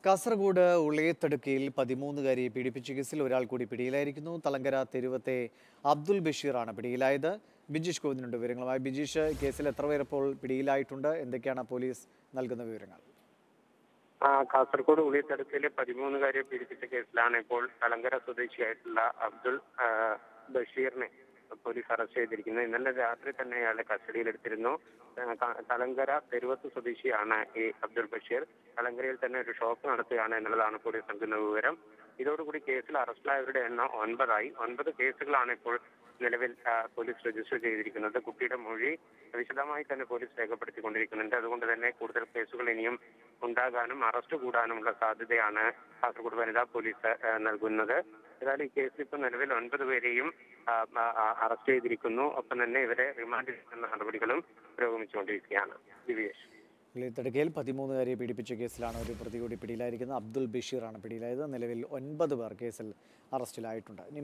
കാസർഗോഡ് ഉളയത്തടുക്കയിൽ പതിമൂന്നുകാരിയെ പീഡിപ്പിച്ച കേസിൽ ഒരാൾ കൂടി പിടിയിലായിരിക്കുന്നു തളങ്കര തെരുവത്തെ അബ്ദുൽ ബഷീറാണ് പിടിയിലായത് ബിജീഷ് ഗോവിന്ദനുണ്ട് വിവരങ്ങളുമായി ബിജീഷ് കേസിൽ എത്ര പേർ ഇപ്പോൾ പിടിയിലായിട്ടുണ്ട് എന്തൊക്കെയാണ് പോലീസ് നൽകുന്ന വിവരങ്ങൾ ആ, കാസർഗോഡ് ഉളിയത്തടുക്കയിലെ പതിമൂന്നുകാരെ പീഡിപ്പിച്ച കേസിലാണ് ഇപ്പോൾ തലങ്കര സ്വദേശിയായിട്ടുള്ള അബ്ദുൾ ആ, ബഷീറിനെ പോലീസ് അറസ്റ്റ് ചെയ്തിരിക്കുന്നത് ഇന്നലെ രാത്രി തന്നെ അയാളെ കസ്റ്റഡിയിലെടുത്തിരുന്നു ആ, ക- തലങ്കര തെരുവത്ത് സ്വദേശിയാണ് ഈ അബ്ദുൾ ബഷീർ തലങ്കരയിൽ തന്നെ ഒരു ഷോപ്പ് നടത്തുകയാണ് എന്നുള്ളതാണ് പോലീസ് നൽകുന്ന വിവരം ഇതോടുകൂടി കേസിൽ അറസ്റ്റിലായവരുടെ എണ്ണം ഒൻപതായി ഒൻപത് കേസുകളാണ് ഇപ്പോൾ നിലവിൽ ആ, പോലീസ് രജിസ്റ്റർ ചെയ്തിരിക്കുന്നത് കുട്ടിയുടെ മൊഴി വിശദമായി തന്നെ പോലീസ് രേഖപ്പെടുത്തിക്കൊണ്ടിരിക്കുന്നുണ്ട് അതുകൊണ്ട് തന്നെ കൂടുതൽ കേസുകൾ ഇനിയും ഉണ്ടാകാനും അറസ്റ്റ് കൂടാനുമുള്ള സാധ്യതയാണ് കാസർഗോഡ് വനിതാ പോലീസ് ആ, നൽകുന്നത് ഏതായാലും ഈ കേസിൽ ഇപ്പോൾ നിലവിൽ ഒൻപത് പേരെയും ആ, ആ, ആ, അറസ്റ്റ് ചെയ്തിരിക്കുന്നു ഒപ്പം തന്നെ ഇവരെ റിമാൻഡ് ചെയ്യുന്ന നടപടികളും പുരോഗമിച്ചുകൊണ്ടിരിക്കുകയാണ് ദിവേഷ് ഉളയത്തടുക്കയിൽ പതിമൂന്നുകാരിയെ പീഡിപ്പിച്ച കേസിലാണ് ഒരു പ്രതി കൂടി പിടിയിലായിരിക്കുന്നത് അബ്ദുൽ ബഷീറാണ് പിടിയിലായത് നിലവിൽ ഒൻപത് പേർ കേസിൽ അറസ്റ്റിലായിട്ടുണ്ട് ഇനി